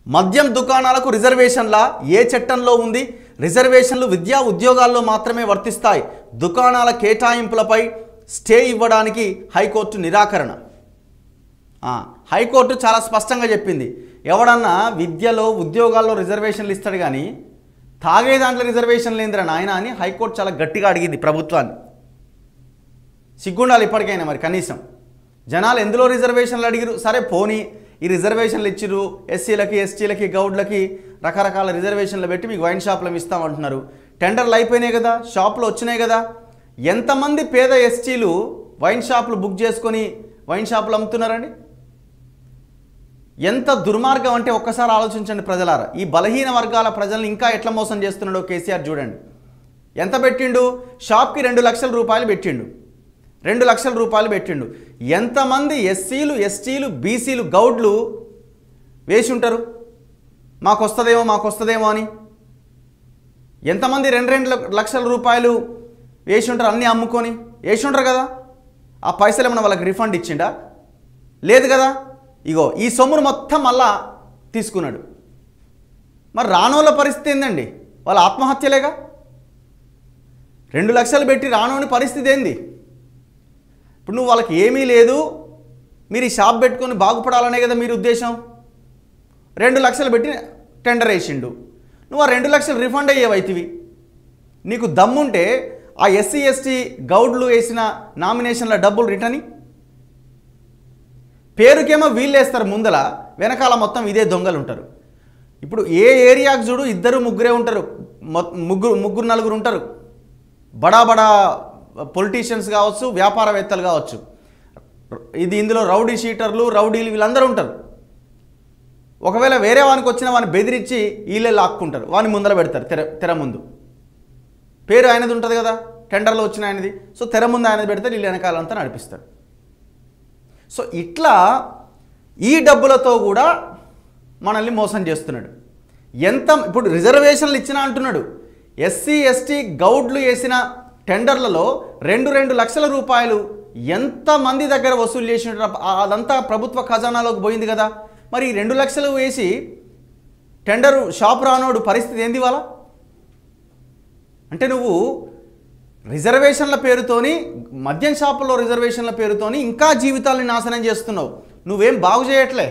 మద్యం దుకాణాలకు రిజర్వేషన్ల ఏ చట్టంలో ఉంది రిజర్వేషన్లు విద్యా ఉద్యోగాల్లో మాత్రమే వర్తిస్తాయి దుకాణాల కేటాయింపులపై స్టే ఇవ్వడానికి హైకోర్టు నిరాకరణ ఆ, హైకోర్టు చాలా స్పష్టంగా చెప్పింది ఎవడన్నా విద్యలో ఉద్యోగాల్లో రిజర్వేషన్లు ఇస్తాడు కానీ తాగే దాంట్లో రిజర్వేషన్ లేదురా నాయన అని హైకోర్టు చాలా గట్టిగా అడిగింది ప్రభుత్వాన్ని సిగ్గుండాలి ఇప్పటికైనా మరి కనీసం జనాలు ఎందులో రిజర్వేషన్లు అడిగిరు సరే పోనీ ఈ రిజర్వేషన్లు ఇచ్చిరు ఎస్సీలకి ఎస్టీలకి గౌడ్లకి రకరకాల రిజర్వేషన్లు పెట్టి మీకు వైన్ షాప్లు ఇస్తామంటున్నారు టెండర్లు అయిపోయినాయి కదా షాపులు వచ్చినాయి కదా ఎంతమంది పేద ఎస్టీలు వైన్ షాపులు బుక్ చేసుకొని వైన్ షాపులు అమ్ముతున్నారండి ఎంత దుర్మార్గం అంటే ఒక్కసారి ఆలోచించండి ప్రజలారా ఈ బలహీన వర్గాల ప్రజల్ని ఇంకా ఎట్లా మోసం చేస్తున్నాడో కేసీఆర్ చూడండి ఎంత పెట్టిండు షాప్కి రెండు లక్షల రూపాయలు పెట్టిండు రెండు లక్షల రూపాయలు పెట్టిండు ఎంతమంది ఎస్సీలు ఎస్టీలు బీసీలు గౌడ్లు వేసి ఉంటారు మాకు వస్తుందేమో మాకు వస్తుందేమో అని ఎంతమంది రెండు రెండు లక్ష- లక్షల రూపాయలు వేసి ఉంటారు అన్నీ అమ్ముకొని వేసి ఉంటారు కదా ఆ పైసలు ఏమైనా వాళ్ళకి రిఫండ్ ఇచ్చిండా లేదు కదా ఇగో ఈ సొమ్మును మొత్తం మళ్ళా తీసుకున్నాడు మరి రానోళ్ళ పరిస్థితి ఏందండి వాళ్ళ ఆత్మహత్యలేగా రెండు లక్షలు పెట్టి రానోని పరిస్థితి ఏంది ఇప్పుడు నువ్వు వాళ్ళకి ఏమీ లేదు మీరు ఈ షాప్ పెట్టుకొని బాగుపడాలనే కదా మీరు ఉద్దేశం రెండు లక్షలు పెట్టి టెండర్ వేసిండు నువ్వు ఆ రెండు లక్షలు రిఫండ్ అయ్యేవైతివి నీకు దమ్ముంటే ఆ ఎస్సీ ఎస్టీ గౌడ్లు వేసిన నామినేషన్ల డబ్బులు రిటర్న్ ఇ. పేరుకేమో వీళ్ళు వేస్తారు ముందల వెనకాల మొత్తం ఇదే దొంగలు ఉంటారు ఇప్పుడు ఏ ఏరియాకు చూడు ఇద్దరు ముగ్గురే ఉంటారు మొ- ముగ్గురు ముగ్గురు నలుగురు ఉంటారు బడా బడా పొలిటీషియన్స్ కావచ్చు వ్యాపారవేత్తలు కావచ్చు ఇది ఇందులో రౌడీ షీటర్లు రౌడీలు వీళ్ళందరూ ఉంటారు ఒకవేళ వేరే వానికి వచ్చిన వాడిని బెదిరించి వీళ్ళే లాక్కుంటారు వాని ముందర పెడతారు తెర తెర ముందు పేరు ఆయనది ఉంటుంది కదా టెండర్లో వచ్చిన ఆయనది సో తెర ముందు ఆయనది పెడితే వీళ్ళు వెనకాలంతా నడిపిస్తారు సో ఇట్లా ఈ డబ్బులతో కూడా మనల్ని మోసం చేస్తున్నాడు ఎంత ఇప్పుడు రిజర్వేషన్లు ఇచ్చిన అంటున్నాడు ఎస్సీ ఎస్టీ గౌడ్లు వేసిన టెండర్లలో రెండు రెండు లక్షల రూపాయలు ఎంతమంది దగ్గర వసూలు చేసిన అదంతా ప్రభుత్వ ఖజానాలోకి పోయింది కదా మరి ఈ రెండు లక్షలు వేసి టెండరు షాప్ రానోడు పరిస్థితి ఏంది వాళ్ళ అంటే నువ్వు రిజర్వేషన్ల పేరుతోని మద్యం షాపుల్లో రిజర్వేషన్ల పేరుతోని ఇంకా జీవితాలని నాశనం చేస్తున్నావు నువ్వేం బాగు చేయట్లే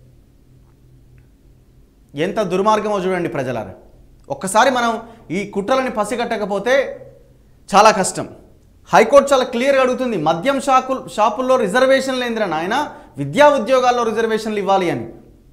ఎంత దుర్మార్గమో చూడండి ప్రజలారా ఒక్కసారి మనం ఈ కుట్రలని పసిగట్టకపోతే చాలా కష్టం హైకోర్టు చాలా క్లియర్గా అడుగుతుంది మద్యం షాపు షాపుల్లో రిజర్వేషన్లు ఏందిరా నాయన విద్యా ఉద్యోగాల్లో రిజర్వేషన్లు ఇవ్వాలి అని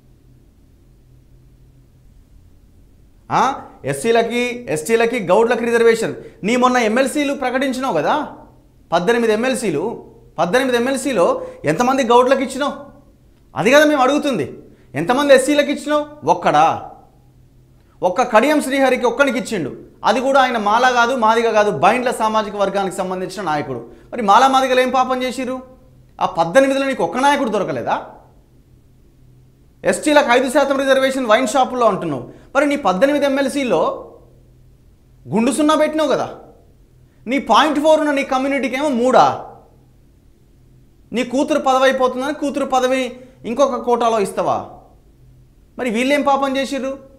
ఆ? ఎస్సీలకి ఎస్టీలకి గౌడ్లకి రిజర్వేషన్ నీ మొన్న ఎమ్మెల్సీలు ప్రకటించినావు కదా పద్దెనిమిది ఎమ్మెల్సీలు పద్దెనిమిది ఎమ్మెల్సీలో ఎంతమంది గౌడ్లకు ఇచ్చినావు అది కదా మేము అడుగుతుంది ఎంతమంది ఎస్సీలకు ఇచ్చినావు ఒక్కడా ఒక్క కడియం శ్రీహరికి ఒక్కడికి ఇచ్చిండు అది కూడా ఆయన మాల కాదు మాదిగ కాదు బైండ్ల సామాజిక వర్గానికి సంబంధించిన నాయకుడు మరి మాలా మాదిగలు ఏం పాపం చేసిరు ఆ పద్దెనిమిదిలో నీకు ఒక్క నాయకుడు దొరకలేదా ఎస్టీలకు ఐదు శాతం రిజర్వేషన్ వైన్ షాపుల్లో అంటున్నావు మరి నీ పద్దెనిమిది ఎమ్మెల్సీలో గుండు సున్నా పెట్టినావు కదా నీ పాయింట్ ఫోర్ ఉన్న నీ కమ్యూనిటీకి ఏమో మూడా నీ కూతురు పదవి అయిపోతుందని కూతురు పదవి ఇంకొక కోటాలో ఇస్తావా మరి వీళ్ళేం పాపం చేసిర్రు